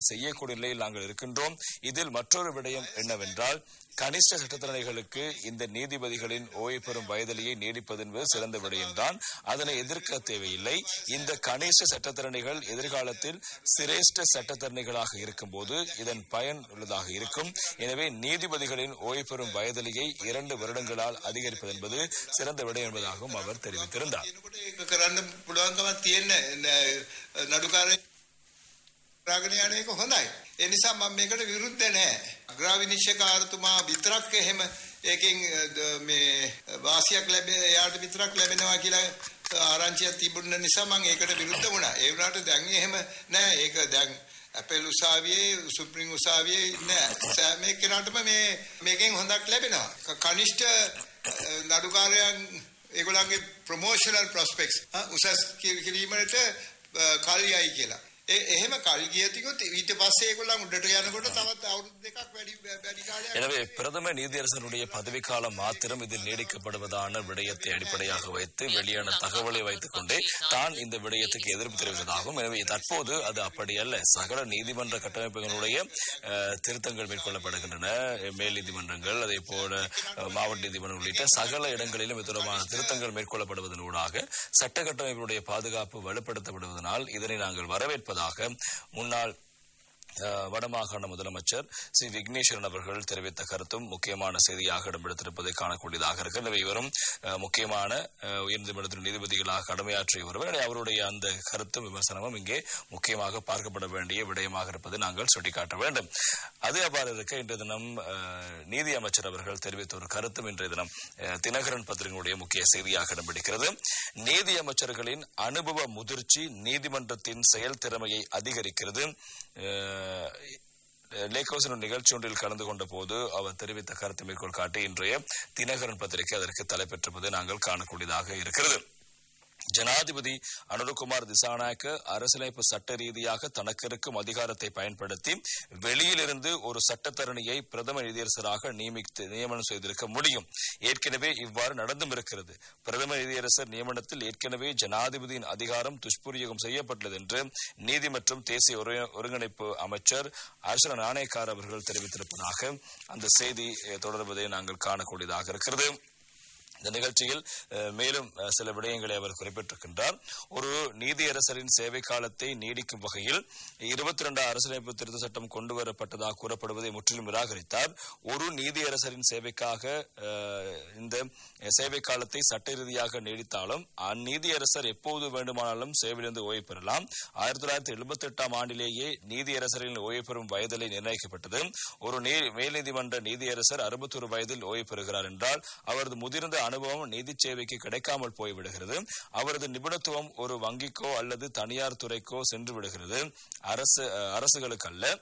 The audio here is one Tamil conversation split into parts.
செய்யக்கூடிய நிலையில் நாங்கள் இருக்கின்றோம் இதில் மற்றொரு விடயம் என்னவென்றால் கனிஷ்ட சட்டத்தரணிகளுக்கு இந்த நீதிபதிகளின் ஓய்வு பெறும் வயதிலேயே நீடிப்பது என்பது சிறந்த விடயம்தான் அதனை எதிர்க்க தேவையில்லை இந்த கனிஷ்ட சட்டத்தரணிகள் எதிர்காலத்தில் சிரேஷ்ட சட்டத்தரணிகளாக இருக்கும்போது இதன் பயன் உள்ளதாக இருக்கும் எனவே நீதிபதிகளின் ஓய்வு பெறும் வயதிலேயே இரண்டு வருடங்களால் அதிகரிப்பது என்பது சிறந்த விடயம் என்பதாகவும் அவர் தெரிவித்திருந்தார் එනකොට ඒක කරන්න පුළුවන්කමක් තියෙන නඩුකාරය රාගන යන එක හොඳයි. ඒ නිසා මම මේකට විරුද්ධ නැහැ. අග්‍රාවිනිශ්චයකාරතුමා විතරක් එහෙම ඒකෙන් අ, ද- මේ වාසියක් ලැබෙ එයාට විතරක් ලැබෙනවා කියලා ආරංචියක් තිබුණ නිසා මම ඒකට විරුද්ධ වුණා. ඒ වුණාට දැන් එහෙම නෑ. ඒක දැන් අපේල් උසාවියේ සුප්‍රීම උසාවියේ නෑ. සෑම එක්කෙනාටම මේ මේකෙන් හොඳක් ලැබෙනවා. ක- කනිෂ්ඨ අ, නඩුකාරයන් ඒගොල්ලන්ගේ ප්‍රොමෝෂනල් ප්‍රොස්පෙක්ට්ස් උසස් කි- කිරීමට අ, කල් යයි කියලා. ඒ එහෙම කල් ගියතිකොත් ඊට පස්සේ ඒගොල්ලන් උඩට යනකොට තවත් අවුරුදු දෙකක් වැඩි වැඩි කාලයක් எனவே பிரதம நீதியரசனுடைய பதவிக்காலம் மாத்திரம் இதில் நீடிக்கப்படுவதான விடயத்தை அடிப்படையாக வைத்து வெளியான தகவலை வைத்துக் கொண்டே தான் இந்த விடயத்துக்கு எதிர்ப்பு தெரிவித்ததாகவும் எனவே தற்போது அது அப்படி அல்ல சகல நீதிமன்ற கட்டமைப்புகளுடைய அஹ், திருத்தங்கள் மேற்கொள்ளப்படுகின்றன மேல் நீதிமன்றங்கள் அதே போல அஹ், மாவட்ட நீதிமன்றம் உள்ளிட்ட சகல இடங்களிலும் இது தொடர்பான திருத்தங்கள் மேற்கொள்ளப்படுவதன் ஊடாக சட்ட கட்டமைப்புடைய பாதுகாப்பு வலுப்படுத்தப்படுவதனால் இதனை நாங்கள் வரவேற்பதாக முன்னாள் அஹ், வடமாகாண முதலமைச்சர் சி விக்னேஸ்வரன் அவர்கள் தெரிவித்த கருத்தும் முக்கியமான செய்தியாக இடம்பெடுத்திருப்பதை காணக்கூடியதாக இருக்கு எனவே இவரும் அஹ், முக்கியமான அஹ், உயர்நீதிமன்றத்தின் நீதிபதிகளாக கடமையாற்றிய ஒருவர் எனவே அவருடைய அந்த கருத்தும் விமர்சனமும் இங்கே முக்கியமாக பார்க்கப்பட வேண்டிய விடயமாக இருப்பதை நாங்கள் சுட்டிக்காட்ட வேண்டும் அது அவ்வாறு இருக்க இன்றைய தினம் அஹ், நீதி அமைச்சர் அவர்கள் தெரிவித்த ஒரு கருத்தும் இன்றைய தினம் அஹ், தினகரன் பத்திரிகையுடைய முக்கிய செய்தியாக இடம்பிடிக்கிறது நீதி அமைச்சர்களின் அனுபவ முதிர்ச்சி நீதிமன்றத்தின் செயல்திறமையை அதிகரிக்கிறது அஹ், லேக்கோசன் நிகழ்ச்சி ஒன்றில் கலந்து கொண்ட போது அவர் தெரிவித்த கருத்தை மேற்கோள் காட்டி இன்றைய தினகரன் பத்திரிகை அதற்கு தலைப்பெற்றிருப்பதை நாங்கள் காணக்கூடியதாக இருக்கிறது ஜனாதிபதி அனுரகுமார் திசாநாயக்க அரசியலமைப்பு சட்ட ரீதியாக தனக்கு இருக்கும் அதிகாரத்தை பயன்படுத்தி வெளியிலிருந்து ஒரு சட்டத்தரணியை பிரதம நீதியரசராக நியமித்து நியமனம் செய்திருக்க முடியும் ஏற்கனவே இவ்வாறு நடந்தும் இருக்கிறது பிரதம நீதியரசர் நியமனத்தில் ஏற்கனவே ஜனாதிபதியின் அதிகாரம் துஷ்பிரயோகம் செய்யப்பட்டது என்று நீதி மற்றும் தேசிய ஒரு- ஒருங்கிணைப்பு அமைச்சர் அரசன நாணயக்கார் அவர்கள் தெரிவித்திருப்பதாக அந்த செய்தி அஹ், தொடர்வதை நாங்கள் காணக்கூடியதாக இருக்கிறது இந்த நிகழ்ச்சியில் அஹ், மேலும் அஹ், சில விடயங்களை அவர் குறிப்பிட்டிருக்கின்றார் ஒரு நீதியரசரின் சேவை காலத்தை நீடிக்கும் வகையில் இருபத்தி இரண்டு அரசியலமைப்பு திருத்த சட்டம் கொண்டு வரப்பட்டதாக கூறப்படுவதை முற்றிலும் நிராகரித்தார் ஒரு நீதியரசரின் சேவைக்காக அஹ், இந்த சேவை காலத்தை சட்ட ரீதியாக நீடித்தாலும் அந்நீதியரசர் எப்போது வேண்டுமானாலும் சேவையிலிருந்து ஓய்வு பெறலாம் ஆயிரத்தி தொள்ளாயிரத்தி எழுபத்தி எட்டாம் ஆண்டிலேயே நீதியரசரின் ஓய்வு பெறும் வயதிலை நிர்ணயிக்கப்பட்டது ஒரு நீ- மேல் நீதிமன்ற நீதியரசர் அறுபத்தொரு வயதில் ஓய்வு பெறுகிறார் என்றால் அவரது முதிர்ந்த அனுபவம் நீதி சேவைக்கு கிடைக்காமல் போய்விடுகிறது அவரது நிபுணத்துவம் ஒரு வங்கிக்கோ அல்லது தனியார் துறைக்கோ சென்று விடுகிறது அரசு அஹ், அரசுகளுக்கு அல்ல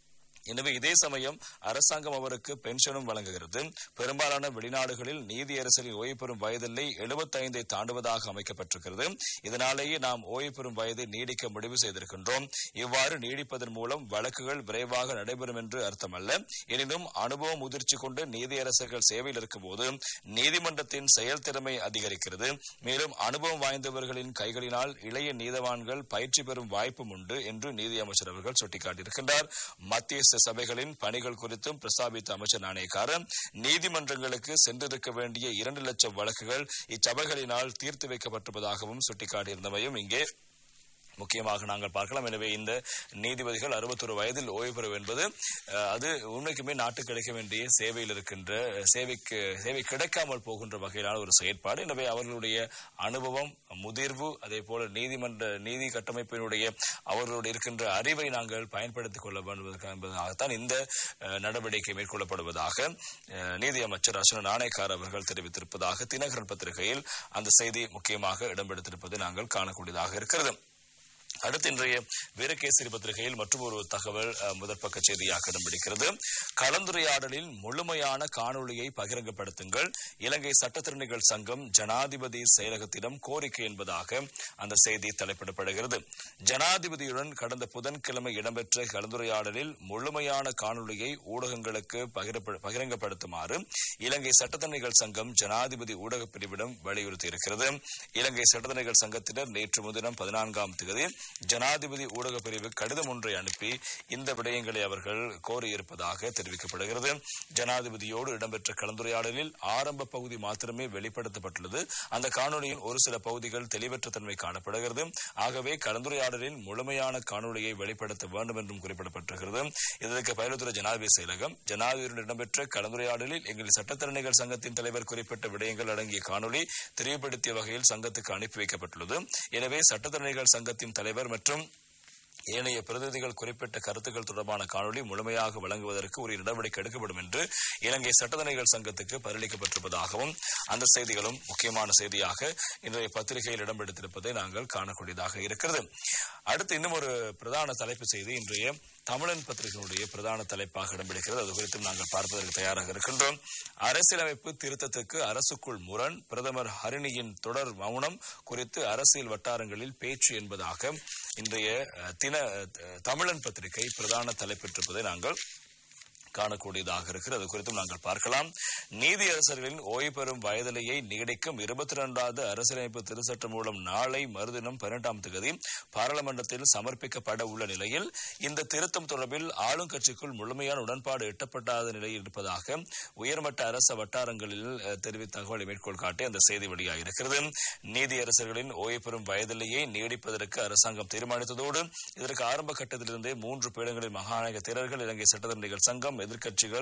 எனவே இதே சமயம் அரசாங்கம் அவருக்கு பென்ஷனும் வழங்குகிறது பெரும்பாலான வெளிநாடுகளில் நீதியரசரின் ஓய்வு பெறும் வயதில்லை 75 தாண்டுவதாக அமைக்கப்பட்டிருக்கிறது இதனாலேயே நாம் ஓய்வு பெறும் வயதை நீடிக்க முடிவு செய்திருக்கின்றோம் இவ்வாறு நீடிப்பதன் மூலம் வழக்குகள் விரைவாக நடைபெறும் என்று அர்த்தமல்ல எனினும் அனுபவம் முதிர்ச்சி கொண்டு நீதியரசர்கள் சேவையில் இருக்கும்போது நீதிமன்றத்தின் செயல்திறமை அதிகரிக்கிறது மேலும் அனுபவம் வாய்ந்தவர்களின் கைகளினால் இளைய நீதவான்கள் பயிற்சி பெறும் வாய்ப்பும் உண்டு என்று நீதி அமைச்சர் அவர்கள் சுட்டிக்காட்டியிருக்கின்றார் மத்திய சபைகளின் பணிகள் குறித்தும் பிரஸ்தாபித்த அமைச்சர் நாணயக்காரன் நீதிமன்றங்களுக்கு சென்றிருக்க வேண்டிய இரண்டு லட்சம் வழக்குகள் இச்சபைகளினால் தீர்த்து வைக்கப்பட்டிருப்பதாகவும் சுட்டிக்காட்டியிருந்தமையும் இங்கே முக்கியமாக நாங்கள் பார்க்கலாம் எனவே இந்த நீதிபதிகள் அறுபத்தொரு வயதில் ஓய்வு பெறும் என்பது அஹ், அது உண்மைக்குமே நாட்டுக்கு கிடைக்க வேண்டிய சேவையில் இருக்கின்ற அஹ், சேவைக்கு சேவை கிடைக்காமல் போகின்ற வகையிலான ஒரு செயற்பாடு எனவே அவர்களுடைய அனுபவம் முதிர்வு அதே போல நீதிமன்ற நீதி கட்டமைப்பினுடைய அவர்களுடைய இருக்கின்ற அறிவை நாங்கள் பயன்படுத்திக் கொள்ள வேண்டும் என்பதற்காகத்தான் இந்த அஹ், நடவடிக்கை மேற்கொள்ளப்படுவதாக அஹ், நீதி அமைச்சர் அர்ச்சனா நாணயக்கார் அவர்கள் தெரிவித்திருப்பதாக தினகரன் பத்திரிகையில் அந்த செய்தி முக்கியமாக இடம்பெடுத்திருப்பதை நாங்கள் காணக்கூடியதாக இருக்கிறது அடுத்து இன்றைய வீரகேசரி பத்திரிகையில் மற்றும் ஒரு தகவல் அஹ், முதற் பக்க செய்தியாக இடம்பிடிக்கிறது கலந்துரையாடலில் முழுமையான காணொளியை பகிரங்கப்படுத்துங்கள் இலங்கை சட்டத்திறனிகள் சங்கம் ஜனாதிபதி செயலகத்திடம் கோரிக்கை என்பதாக அந்த செய்தி தலைப்பிடப்படுகிறது ஜனாதிபதியுடன் கடந்த புதன்கிழமை இடம்பெற்ற கலந்துரையாடலில் முழுமையான காணொளியை ஊடகங்களுக்கு பகிரப்ப- பகிரங்கப்படுத்துமாறு இலங்கை சட்டத்தரணிகள் சங்கம் ஜனாதிபதி ஊடகப் பிரிவிடம் வலியுறுத்தியிருக்கிறது இலங்கை சட்டத்தரணிகள் சங்கத்தினர் நேற்று முன்தினம் பதினான்காம் தேதி ஜனாதிபதி ஊடக பிரிவு கடிதம் ஒன்றை அனுப்பி இந்த விடயங்களை அவர்கள் கோரியிருப்பதாக தெரிவிக்கப்படுகிறது ஜனாதிபதியோடு இடம்பெற்ற கலந்துரையாடலில் ஆரம்ப பகுதி மாத்திரமே வெளிப்படுத்தப்பட்டுள்ளது அந்த காணொலியின் ஒரு சில பகுதிகள் தெளிவற்ற தன்மை காணப்படுகிறது ஆகவே கலந்துரையாடலின் முழுமையான காணொலியை வெளிப்படுத்த வேண்டும் என்றும் குறிப்பிடப்பட்டிருக்கிறது இதற்கு பயிலுத்துறை ஜனாதிபதி செயலகம் ஜனாதிபதியுடன் இடம்பெற்ற கலந்துரையாடலில் எங்கள் சட்டத்தரணிகள் சங்கத்தின் தலைவர் குறிப்பிட்ட விடயங்கள் அடங்கிய காணொலி தெளிவுபடுத்திய வகையில் சங்கத்துக்கு அனுப்பி வைக்கப்பட்டுள்ளது எனவே சட்டத்தரணிகள் சங்கத்தின் தலைவர் மற்றும் ஏனைய பிரதிநிதிகள் குறிப்பிட்ட கருத்துக்கள் தொடர்பான காணொலி முழுமையாக வழங்குவதற்கு ஒரு நடவடிக்கை எடுக்கப்படும் என்று இலங்கை சட்டத்தரணிகள் சங்கத்துக்கு பரிளிக்கப்பட்டிருப்பதாகவும் அந்த செய்திகளும் முக்கியமான செய்தியாக இன்றைய பத்திரிகையில் இடம்பெடுத்திருப்பதை நாங்கள் காணக்கூடியதாக இருக்கிறது அடுத்து இன்னும் ஒரு பிரதான தலைப்பு செய்தி இன்றைய தமிழன் பத்திரிகையினுடைய பிரதான தலைப்பாக இடம்பெடுக்கிறது அது குறித்தும் நாங்கள் பார்ப்பதற்கு தயாராக இருக்கின்றோம் அரசியலமைப்பு திருத்தத்துக்கு அரசுக்குள் முரண் பிரதமர் ஹரிணியின் தொடர் மௌனம் குறித்து அரசியல் வட்டாரங்களில் பேச்சு என்பதாக இன்றைய அஹ், தின அஹ், தமிழன் பத்திரிகை பிரதான தலைப்பெற்றிருப்பதை நாங்கள் காணக்கூடியதாக இருக்கிறது அது குறித்தும் நாங்கள் பார்க்கலாம் நீதியரசர்களின் ஓய்வு பெறும் வயதிலேயே நீடிக்கும் இருபத்தி இரண்டாவது அரசியலமைப்பு திருச்சட்டம் மூலம் நாளை மறுதினம் பன்னெண்டாம் தேதி பாராளுமன்றத்தில் சமர்ப்பிக்கப்பட உள்ள நிலையில் இந்த திருத்தம் தொடர்பில் ஆளும் கட்சிக்குள் முழுமையான உடன்பாடு எட்டப்படாத நிலையில் இருப்பதாக உயர்மட்ட அரச வட்டாரங்களில் அஹ், தெரிவித்த தகவலை மேற்கோள் காட்டி அந்த செய்தி வெளியாகியிருக்கிறது நீதியரசர்களின் ஓய்வு பெறும் வயதிலேயே நீடிப்பதற்கு அரசாங்கம் தீர்மானித்ததோடு இதற்கு ஆரம்ப கட்டத்திலிருந்தே மூன்று பீடங்களில் மகாநாயக தேரர்கள் இலங்கை சட்டத்தரணிகள் சங்கம் எதிர்க்கட்சிகள்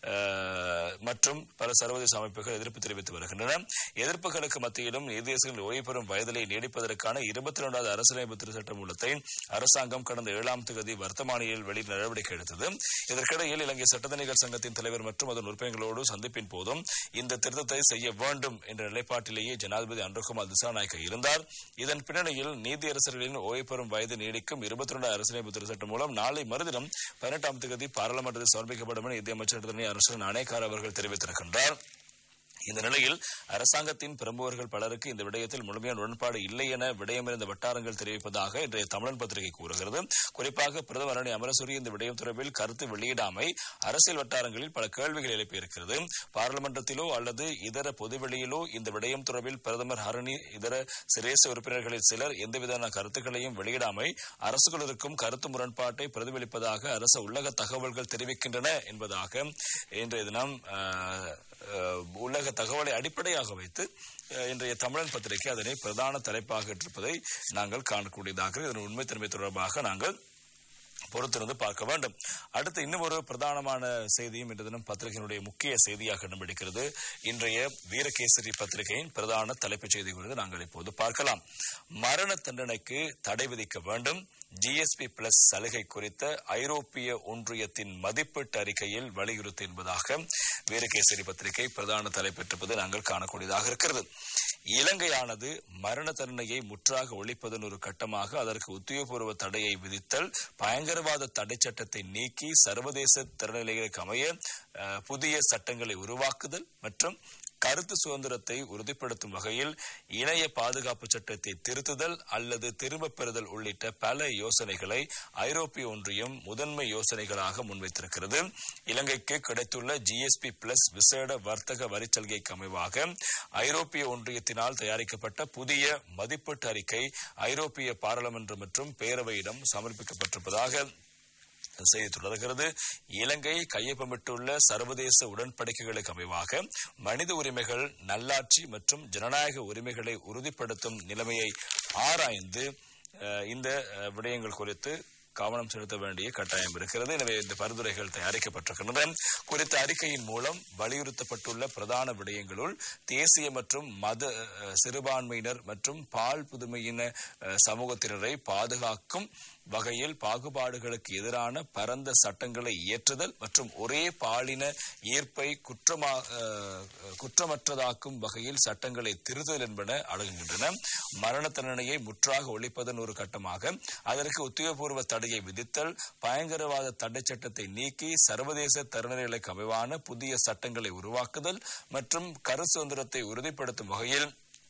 அஹ், மற்றும் பல சர்வதேச அமைப்புகள் எதிர்ப்பு தெரிவித்து வருகின்றன எதிர்ப்புகளுக்கு மத்தியிலும் நீதியரசர்கள் ஓய்வு பெறும் வயதிலை நீடிப்பதற்கான இருபத்தி இரண்டாவது அரசியலமைப்பு திருச்சட்ட மூலத்தை அரசாங்கம் கடந்த ஏழாம் தேதி வர்த்தமானியில் வெளியிட நடவடிக்கை எடுத்தது இதற்கிடையில் இலங்கை சட்டத்தணிகள் சங்கத்தின் தலைவர் மற்றும் அதன் உறுப்பினர்களோடு சந்திப்பின் போதும் இந்த திருத்தத்தை செய்ய வேண்டும் என்ற நிலைப்பாட்டிலேயே ஜனாதிபதி அன்ருகுமார் திசாநாயக்க இருந்தார் இதன் பின்னணியில் நீதியரசர்களின் ஓய்வு பெறும் வயது நீடிக்கும் இருபத்தி இரண்டு அரசியலமைப்பு திருச்சட்டம் மூலம் நாளை மறுதினம் பதினெட்டாம் தேதி பாராளுமன்றத்தில் சமர்ப்பிக்கப்படும் என நிதியமைச்சர் அரசு அணைக்கார் அவர்கள் தெரிவித்திருக்கின்றார் இந்த நிலையில் அரசாங்கத்தின் பிரமுகர்கள் பலருக்கு இந்த விடயத்தில் முழுமையான உடன்பாடு இல்லை என விடயமிருந்த வட்டாரங்கள் தெரிவிப்பதாக இன்றைய தமிழன் பத்திரிகை கூறுகிறது குறிப்பாக பிரதமர் அணி அமரசூரி இந்த விடயம் தொடர்பில் கருத்து வெளியிடாமை அரசியல் வட்டாரங்களில் பல கேள்விகள் எழுப்பியிருக்கிறது பாராளுமன்றத்திலோ அல்லது இதர பொதுவெளியிலோ இந்த விடயம் தொடர்பில் பிரதமர் ஹரணி இதர சிரேச உறுப்பினர்களில் சிலர் எந்தவிதமான கருத்துக்களையும் வெளியிடாமை அரசுகளுக்கும் கருத்து முரண்பாட்டை பிரதிபலிப்பதாக அரசு உள்ளக தகவல்கள் தெரிவிக்கின்றன என்பதாக இன்றைய தினம் அஹ், அஹ், உலக தகவலை அடிப்படையாக வைத்து அஹ், இன்றைய தமிழன் பத்திரிகை அதனை பிரதான தலைப்பாக இருப்பதை நாங்கள் காணக்கூடியதாக இதன் உண்மைத்தன்மை தொடர்பாக நாங்கள் பொறுத்திருந்து பார்க்க வேண்டும் அடுத்து இன்னும் ஒரு பிரதானமான செய்தியும் இன்று தினம் பத்திரிகையினுடைய முக்கிய செய்தியாக இடம்பிடிக்கிறது இன்றைய வீரகேசரி பத்திரிகையின் பிரதான தலைப்புச் செய்தி குறித்து நாங்கள் இப்போது பார்க்கலாம் மரண தண்டனைக்கு தடை விதிக்க வேண்டும் ஜிஎஸ்பி பிளஸ் சலுகை குறித்த ஐரோப்பிய ஒன்றியத்தின் மதிப்பீட்டு அறிக்கையில் வலியுறுத்து என்பதாக வீரகேசரி பத்திரிகை பிரதான தலைப்பெற்றிருப்பதை நாங்கள் காணக்கூடியதாக இருக்கிறது இலங்கையானது மரண தண்டனையை முற்றாக ஒழிப்பதன் ஒரு கட்டமாக அதற்கு உத்தியோகபூர்வ தடையை விதித்தல் பயங்கரவாத தடை சட்டத்தை நீக்கி சர்வதேச தரநிலைகளுக்கு அமைய அஹ், புதிய சட்டங்களை உருவாக்குதல் மற்றும் கருத்து சுதந்திரத்தை உறுதிப்படுத்தும் வகையில் இணைய பாதுகாப்பு சட்டத்தை திருத்துதல் அல்லது திரும்பப் பெறுதல் உள்ளிட்ட பல யோசனைகளை ஐரோப்பிய ஒன்றியம் முதன்மை யோசனைகளாக முன்வைத்திருக்கிறது இலங்கைக்கு கிடைத்துள்ள ஜிஎஸ்பி பிளஸ் விசேட வர்த்தக வரிச்சலுகைக்கு அமைவாக ஐரோப்பிய ஒன்றியத்தினால் தயாரிக்கப்பட்ட புதிய மதிப்பீட்டு அறிக்கை ஐரோப்பிய பாராளுமன்றம் மற்றும் பேரவையிடம் சமர்ப்பிக்கப்பட்டிருப்பதாக செய்தி தொடர்கிறது இலங்கை கையொப்பமிட்டுள்ள சர்வதேச உடன்படிக்கைகளுக்கு அமைவாக மனித உரிமைகள் நல்லாட்சி மற்றும் ஜனநாயக உரிமைகளை உறுதிப்படுத்தும் நிலைமையை ஆராய்ந்து அஹ், இந்த அஹ், விடயங்கள் குறித்து கவனம் செலுத்த வேண்டிய கட்டாயம் இருக்கிறது எனவே இந்த பரிந்துரைகள் தயாரிக்கப்பட்டிருக்கின்றன குறித்த அறிக்கையின் மூலம் வலியுறுத்தப்பட்டுள்ள பிரதான விடயங்களுள் தேசிய மற்றும் மத அஹ், சிறுபான்மையினர் மற்றும் பால் புதுமையின அஹ், சமூகத்தினரை பாதுகாக்கும் வகையில் பாகுபாடுகளுக்கு எதிரான பரந்த சட்டங்களை இயற்றுதல் மற்றும் ஒரே பாலின ஈர்ப்பை குற்றமா அஹ், குற்றமற்றதாக்கும் வகையில் சட்டங்களை திருத்தல் என்பன அடங்குகின்றன மரண தண்டனையை முற்றாக ஒழிப்பதன் ஒரு கட்டமாக அதற்கு உத்தியோகபூர்வ தடையை விதித்தல் பயங்கரவாத தடை சட்டத்தை நீக்கி சர்வதேச தரநிலைகளுக்கு அமைவான புதிய சட்டங்களை உருவாக்குதல் மற்றும் கரு சுதந்திரத்தை உறுதிப்படுத்தும் வகையில்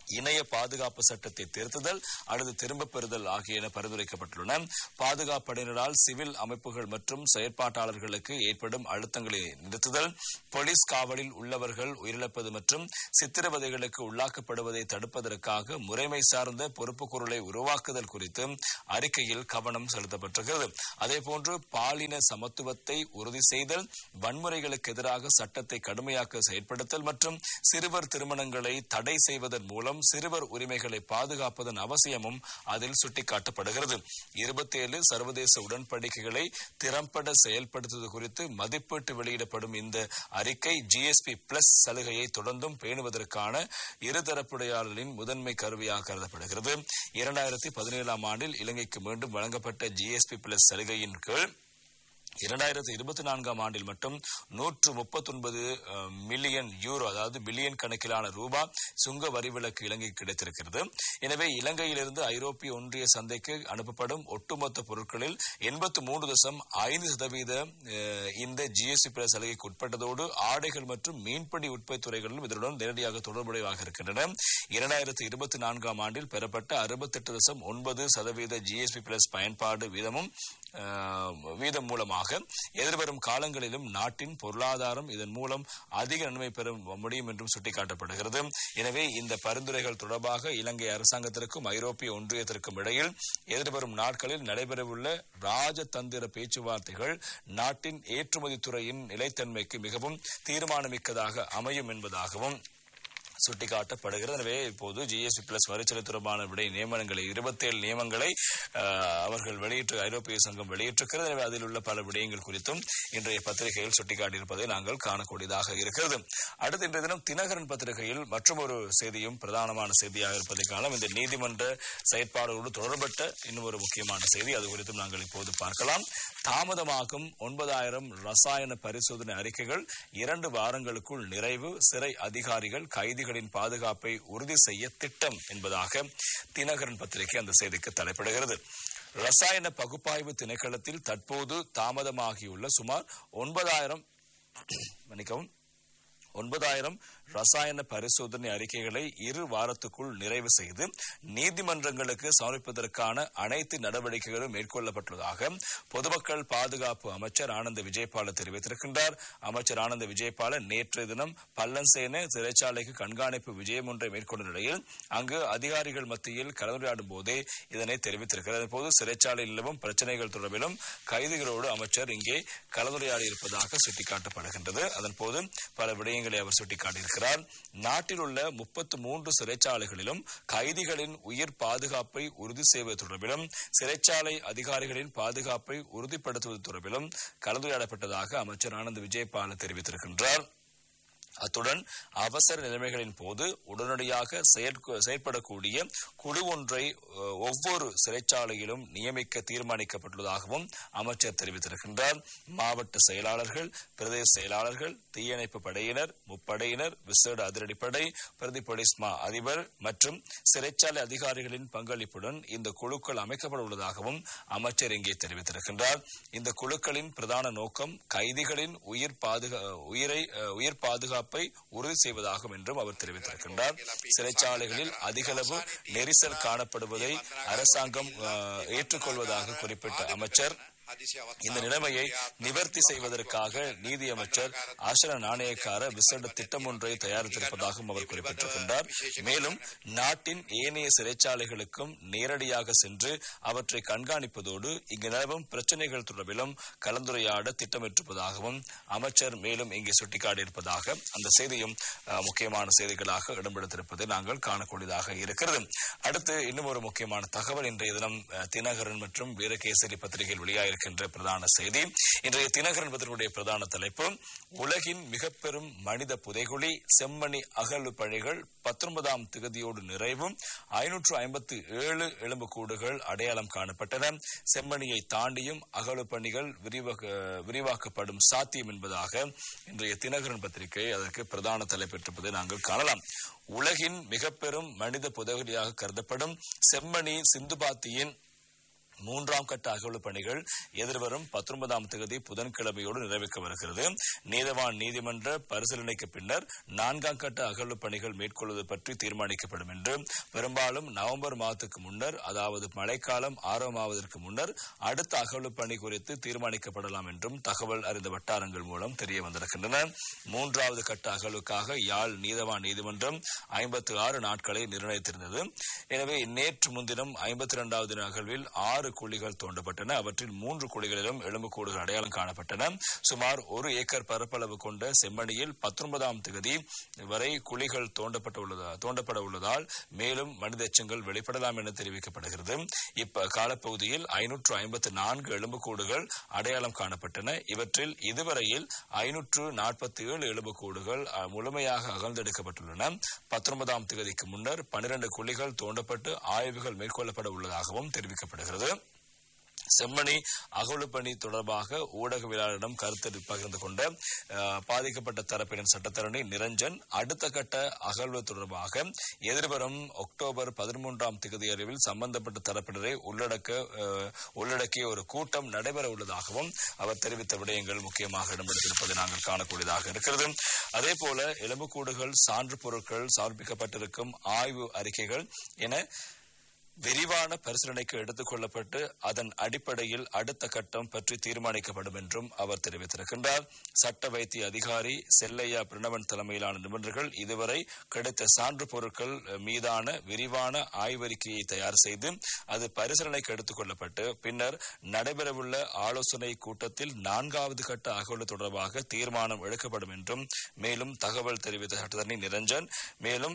இணைய பாதுகாப்பு சட்டத்தை திருத்துதல் அல்லது திரும்பப் பெறுதல் ஆகியன பரிந்துரைக்கப்பட்டுள்ளன பாதுகாப்படையினரால் சிவில் அமைப்புகள் மற்றும் செயற்பாட்டாளர்களுக்கு ஏற்படும் அழுத்தங்களை நிறுத்துதல் போலீஸ் காவலில் உள்ளவர்கள் உயிரிழப்பது மற்றும் சித்திரவதைகளுக்கு உள்ளாக்கப்படுவதை தடுப்பதற்காக முறைமை சார்ந்த பொறுப்புக்கூறலை உருவாக்குதல் குறித்து அறிக்கையில் கவனம் செலுத்தப்பட்டிருக்கிறது அதேபோன்று பாலின சமத்துவத்தை உறுதி செய்தல் வன்முறைகளுக்கு எதிராக சட்டத்தை கடுமையாக்க செயற்படுத்தல் மற்றும் சிறுவர் திருமணங்களை தடை செய்வதன் மூலம் சிறுவர் உரிமைகளை பாதுகாப்பதன் அவசியமும் அதில் சுட்டிக்காட்டப்படுகிறது இருபத்தி ஏழு சர்வதேச உடன்படிக்கைகளை திறம்பட செயல்படுத்துவது குறித்து மதிப்பீட்டு வெளியிடப்படும் இந்த அறிக்கை ஜிஎஸ்பி பிளஸ் சலுகையை தொடர்ந்தும் பேணுவதற்கான இருதரப்புடையாளர்களின் முதன்மை கருவியாக கருதப்படுகிறது இரண்டாயிரத்தி பதினேழாம் ஆண்டில் இலங்கைக்கு மீண்டும் வழங்கப்பட்ட ஜிஎஸ்பி பிளஸ் சலுகையின் கீழ் இரண்டாயிரத்தி இருபத்தி நான்காம் ஆண்டில் மட்டும் நூற்று முப்பத்தொன்பது மில்லியன் யூரோ அதாவது பில்லியன் கணக்கிலான ரூபாய் சுங்க வரி விலக்கு இலங்கைக்கு கிடைத்திருக்கிறது எனவே இலங்கையிலிருந்து ஐரோப்பிய ஒன்றிய சந்தைக்கு அனுப்பப்படும் ஒட்டுமொத்த பொருட்களில் எண்பத்து மூன்று தசம் ஐந்து சதவீத அஹ், இந்த ஜிஎஸ்டி பிற சலுகைக்கு உட்பட்டதோடு ஆடைகள் மற்றும் மீன்பிடி உற்பத்தி துறைகளிலும் இதனுடன் நேரடியாக தொடர்புடையவாக இருக்கின்றன இரண்டாயிரத்தி இருபத்தி நான்காம் ஆண்டில் பெறப்பட்ட அறுபத்தெட்டு தசம் ஒன்பது சதவீத ஜிஎஸ்பி பிளஸ் பயன்பாடு வீதமும் அஹ், வீதம் மூலமாக எதிர்வரும் காலங்களிலும் நாட்டின் பொருளாதாரம் இதன் மூலம் அதிக நன்மை பெற முடியும் என்றும் சுட்டிக்காட்டப்படுகிறது எனவே இந்த பரிந்துரைகள் தொடர்பாக இலங்கை அரசாங்கத்திற்கும் ஐரோப்பிய ஒன்றியத்திற்கும் இடையில் எதிர்வரும் நாட்களில் நடைபெறவுள்ள ராஜதந்திர பேச்சுவார்த்தைகள் நாட்டின் ஏற்றுமதி துறையின் நிலைத்தன்மைக்கு மிகவும் தீர்மானமிக்கதாக அமையும் என்பதாகவும் சுட்டிக்காட்டப்படுகிறது எனவே இப்போது ஜிஎஸ்டி பிளஸ் வரிச்சலை தொடர்பான விடை நியமனங்களை இருபத்தேழு நியமங்களை அஹ், அவர்கள் வெளியிட்டு ஐரோப்பிய சங்கம் வெளியிட்டிருக்கிறது எனவே அதில் உள்ள பல விடயங்கள் குறித்தும் இன்றைய பத்திரிகையில் சுட்டிக்காட்டியிருப்பதை நாங்கள் காணக்கூடியதாக இருக்கிறது அடுத்த இன்றைய தினம் தினகரன் பத்திரிகையில் மற்றொரு செய்தியும் பிரதானமான செய்தியாக இருப்பதை காணலாம் இந்த நீதிமன்ற செயற்பாடுகளோடு தொடர்பட்ட இன்னும் ஒரு முக்கியமான செய்தி அது குறித்தும் நாங்கள் இப்போது பார்க்கலாம் தாமதமாகும் ஒன்பதாயிரம் ரசாயன பரிசோதனை அறிக்கைகள் இரண்டு வாரங்களுக்குள் நிறைவு சிறை அதிகாரிகள் கைதிகளின் பாதுகாப்பை உறுதி செய்ய திட்டம் என்பதாக தினகரன் பத்திரிகை அந்த செய்திக்கு தலைப்பிடுகிறது ரசாயன பகுப்பாய்வு திணைக்களத்தில் தற்போது தாமதமாகியுள்ள சுமார் ஒன்பதாயிரம் மன்னிக்கவும் ஒன்பதாயிரம் ரசாயன பரிசோதனை அறிக்கைகளை இரு வாரத்துக்குள் நிறைவு செய்து நீதிமன்றங்களுக்கு சமர்ப்பிப்பதற்கான அனைத்து நடவடிக்கைகளும் மேற்கொள்ளப்பட்டுள்ளதாக பொதுமக்கள் பாதுகாப்பு அமைச்சர் ஆனந்த விஜயபால தெரிவித்திருக்கின்றார் அமைச்சர் ஆனந்த விஜயபால நேற்று தினம் பல்லன்சேன சிறைச்சாலைக்கு கண்காணிப்பு விஜயம் ஒன்றை மேற்கொண்ட நிலையில் அங்கு அதிகாரிகள் மத்தியில் கலந்துரையாடும் போதே இதனை தெரிவித்திருக்கிறார் போது சிறைச்சாலையில் நிலவும் பிரச்சனைகள் தொடர்பிலும் கைதிகளோடு அமைச்சர் இங்கே கலந்துரையாடி இருப்பதாக சுட்டிக்காட்டப்படுகின்றது அதன் போது பல விடயங்களை அவர் சுட்டிக்காட்டியிருக்கிறார் நாட்டில் உள்ள முப்பத்து மூன்று சிறைச்சாலைகளிலும் கைதிகளின் உயிர் பாதுகாப்பை உறுதி செய்வது தொடர்பிலும் சிறைச்சாலை அதிகாரிகளின் பாதுகாப்பை உறுதிப்படுத்துவது தொடர்பிலும் கலந்துரையாடப்பட்டதாக அமைச்சர் ஆனந்த் விஜயபால தெரிவித்திருக்கின்றார் அத்துடன் அவசர நிலைமைகளின் போது உடனடியாக செயற்க- செயற்படக்கூடிய குழு ஒன்றை அஹ், ஒவ்வொரு சிறைச்சாலையிலும் நியமிக்க தீர்மானிக்கப்பட்டுள்ளதாகவும் அமைச்சர் தெரிவித்திருக்கின்றார் மாவட்ட செயலாளர்கள் பிரதேச செயலாளர்கள் தீயணைப்பு படையினர் முப்படையினர் விசேட அதிரடிப்படை பிரதி போலீஸ் மா அதிபர் மற்றும் சிறைச்சாலை அதிகாரிகளின் பங்களிப்புடன் இந்த குழுக்கள் அமைக்கப்பட உள்ளதாகவும் அமைச்சர் இங்கே தெரிவித்திருக்கின்றார் இந்த குழுக்களின் பிரதான நோக்கம் கைதிகளின் உயிர் பாதுகா உயிரை அஹ், உயிர் பாதுகாப்பை உறுதி செய்வதாகும் என்றும் அவர் தெரிவித்திருக்கின்றார் சிறைச்சாலைகளில் அதிகளவு நெரிசல் காணப்படுவதை அரசாங்கம் அஹ், ஏற்றுக்கொள்வதாக குறிப்பிட்ட அமைச்சர் இந்த நிலைமையை நிவர்த்தி செய்வதற்காக நீதி அமைச்சர் ஆசன நாணயக்கார விசேட திட்டம் ஒன்றை தயாரித்திருப்பதாகவும் அவர் குறிப்பிட்டிருக்கின்றார் மேலும் நாட்டின் ஏனைய சிறைச்சாலைகளுக்கும் நேரடியாக சென்று அவற்றை கண்காணிப்பதோடு இங்கு நிலவும் பிரச்சனைகள் தொடர்பிலும் கலந்துரையாட திட்டமிட்டிருப்பதாகவும் அமைச்சர் மேலும் இங்கே சுட்டிக்காட்டியிருப்பதாக அந்த செய்தியும் அஹ், முக்கியமான செய்திகளாக இடம்பெடுத்திருப்பதை நாங்கள் காணக்கூடியதாக இருக்கிறது அடுத்து இன்னும் ஒரு முக்கியமான தகவல் இன்றைய தினம் அஹ், தினகரன் மற்றும் வீரகேசரி பத்திரிகையில் வெளியாயிருக்கின்ற பிரதான செய்தி இன்றைய தினகரன் பத்திரிகையுடைய பிரதான தலைப்பு உலகின் மிக பெரும் மனித புதைகுழி செம்மணி அகழ்வு பணிகள் பத்தொன்பதாம் திகதியோடு நிறைவும் ஐநூற்று ஐம்பத்தி ஏழு எலும்புக்கூடுகள் அடையாளம் காணப்பட்டன செம்மணியை தாண்டியும் அகழ்வு பணிகள் விரிவாக்க விரிவாக்கப்படும் சாத்தியம் என்பதாக இன்றைய தினகரன் பத்திரிகை அதற்கு பிரதான தலைப்பெற்றிருப்பதை நாங்கள் காணலாம் உலகின் மிக பெரும் மனித புதைகுழியாக கருதப்படும் செம்மணி சிந்துபாத்தியின் மூன்றாம் கட்ட அகழ்வு பணிகள் எதிர்வரும் பத்தொன்பதாம் தேதி புதன்கிழமையோடு நிறைவேற்றவிருக்கிறது நீதவான் நீதிமன்ற பரிசீலனைக்கு பின்னர் நான்காம் கட்ட அகழ்வு பணிகள் மேற்கொள்வது பற்றி தீர்மானிக்கப்படும் என்று பெரும்பாலும் நவம்பர் மாதத்துக்கு முன்னர் அதாவது மழைக்காலம் ஆரம்பமாவதற்கு முன்னர் அடுத்த அகழ்வு பணி குறித்து தீர்மானிக்கப்படலாம் என்றும் தகவல் அறிந்த வட்டாரங்கள் மூலம் தெரிய வந்திருக்கின்றன மூன்றாவது கட்ட அகழ்வுக்காக யாழ் நீதவான் நீதிமன்றம் ஐம்பத்தி ஆறு நாட்களை நிர்ணயித்திருந்தது எனவே நேற்று முன்தினம் ஐம்பத்தி இரண்டாவது தின அகழ்வில் ஆறு குழிகள் தோண்டப்பட்டன அவற்றில் மூன்று குழிகளிலும் எலும்புக்கூடுகள் அடையாளம் காணப்பட்டன சுமார் ஒரு ஏக்கர் பரப்பளவு கொண்ட செம்மணியில் பத்தொன்பதாம் தேதி வரை குழிகள் தோண்டப்பட்டுள்ளதா தோண்டப்பட உள்ளதால் மேலும் மனித எச்சங்கள் வெளிப்படலாம் என தெரிவிக்கப்படுகிறது இப்ப காலப்பகுதியில் ஐநூற்று ஐம்பத்தி நான்கு எலும்புக்கூடுகள் அடையாளம் காணப்பட்டன இவற்றில் இதுவரையில் ஐநூற்று நாற்பத்தி ஏழு எலும்புக்கூடுகள் அஹ், முழுமையாக அகழ்ந்தெடுக்கப்பட்டுள்ளன பத்தொன்பதாம் தேதிக்கு முன்னர் பனிரெண்டு குழிகள் தோண்டப்பட்டு ஆய்வுகள் மேற்கொள்ளப்பட உள்ளதாகவும் தெரிவிக்கப்படுகிறது செம்மணி அகழ்வு பணி தொடர்பாக ஊடகவியலாளரிடம் கருத்து பகிர்ந்து கொண்ட அஹ், பாதிக்கப்பட்ட தரப்பினர் சட்டத்தரணி நிரஞ்சன் அடுத்த கட்ட அகழ்வு தொடர்பாக எதிர்வரும் அக்டோபர் பதிமூன்றாம் தேதி அறிவில் சம்பந்தப்பட்ட தரப்பினரை உள்ளடக்க அஹ், உள்ளடக்கிய ஒரு கூட்டம் நடைபெற உள்ளதாகவும் அவர் தெரிவித்த விடயங்கள் முக்கியமாக இடம்பெற்றிருப்பதை நாங்கள் காணக்கூடியதாக இருக்கிறது அதே போல எலும்புக்கூடுகள் சான்று பொருட்கள் சமர்ப்பிக்கப்பட்டிருக்கும் ஆய்வு அறிக்கைகள் என விரிவான பரிசீலனைக்கு எடுத்துக் கொள்ளப்பட்டு அதன் அடிப்படையில் அடுத்த கட்டம் பற்றி தீர்மானிக்கப்படும் என்றும் அவர் தெரிவித்திருக்கின்றார் சட்ட வைத்திய அதிகாரி செல்லையா பிரணவன் தலைமையிலான நிபுணர்கள் இதுவரை கிடைத்த சான்று பொருட்கள் மீதான விரிவான ஆய்வறிக்கையை தயார் செய்து அது பரிசீலனைக்கு எடுத்துக் கொள்ளப்பட்டு பின்னர் நடைபெறவுள்ள ஆலோசனை கூட்டத்தில் நான்காவது கட்ட அகவல் தொடர்பாக தீர்மானம் எடுக்கப்படும் என்றும் மேலும் தகவல் தெரிவித்த சட்டத்தரணி நிரஞ்சன் மேலும்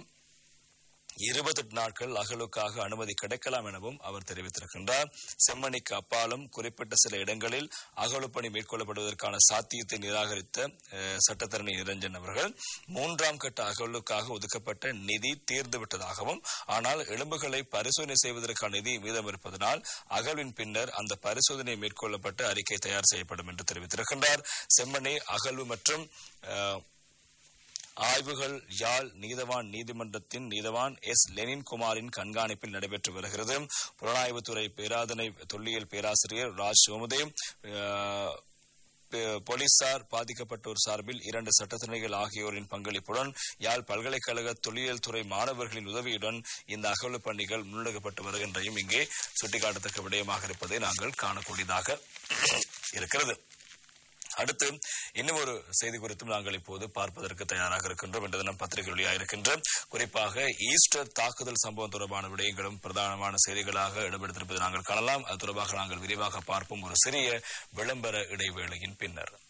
இருபத்தெட்டு நாட்கள் அகலுக்காக அனுமதி கிடைக்கலாம் எனவும் அவர் தெரிவித்திருக்கின்றார் செம்மணிக்கு அப்பாலும் குறிப்பிட்ட சில இடங்களில் அகழு பணி மேற்கொள்ளப்படுவதற்கான சாத்தியத்தை நிராகரித்த அஹ், சட்டத்தரணி நிரஞ்சன் அவர்கள் மூன்றாம் கட்ட அகலுக்காக ஒதுக்கப்பட்ட நிதி தீர்ந்து விட்டதாகவும் ஆனால் எலும்புகளை பரிசோதனை செய்வதற்கான நிதி மீதம் இருப்பதனால் அகழ்வின் பின்னர் அந்த பரிசோதனை மேற்கொள்ளப்பட்டு அறிக்கை தயார் செய்யப்படும் என்று தெரிவித்திருக்கின்றார் செம்மணி அகழ்வு மற்றும் அஹ், ஆய்வுகள் யாழ் நீதவான் நீதிமன்றத்தின் நீதவான் எஸ் லெனின் குமாரின் கண்காணிப்பில் நடைபெற்று வருகிறது புலனாய்வுத்துறை பேராதனை தொல்லியல் பேராசிரியர் ராஜ் சோமுதே அஹ், ப- போலீசார் பாதிக்கப்பட்டோர் சார்பில் இரண்டு சட்டத்தினைகள் ஆகியோரின் பங்களிப்புடன் யாழ் பல்கலைக்கழக தொல்லியல் துறை மாணவர்களின் உதவியுடன் இந்த அகவல் பணிகள் முன்னெடுக்கப்பட்டு வருகின்றையும் இங்கே சுட்டிக்காட்டத்தக்க விடயமாக இருப்பதை நாங்கள் காணக்கூடியதாக இருக்கிறது அடுத்து இன்னும் ஒரு செய்தி குறித்தும் நாங்கள் இப்போது பார்ப்பதற்கு தயாராக இருக்கின்றோம் என்ற தினம் பத்திரிகை வெளியாயிருக்கின்ற குறிப்பாக ஈஸ்டர் தாக்குதல் சம்பவம் தொடர்பான விடயங்களும் பிரதானமான செய்திகளாக இடம்பெடுத்திருப்பதை நாங்கள் காணலாம் அது தொடர்பாக நாங்கள் விரிவாக பார்ப்போம் ஒரு சிறிய விளம்பர இடைவேளையின் பின்னர்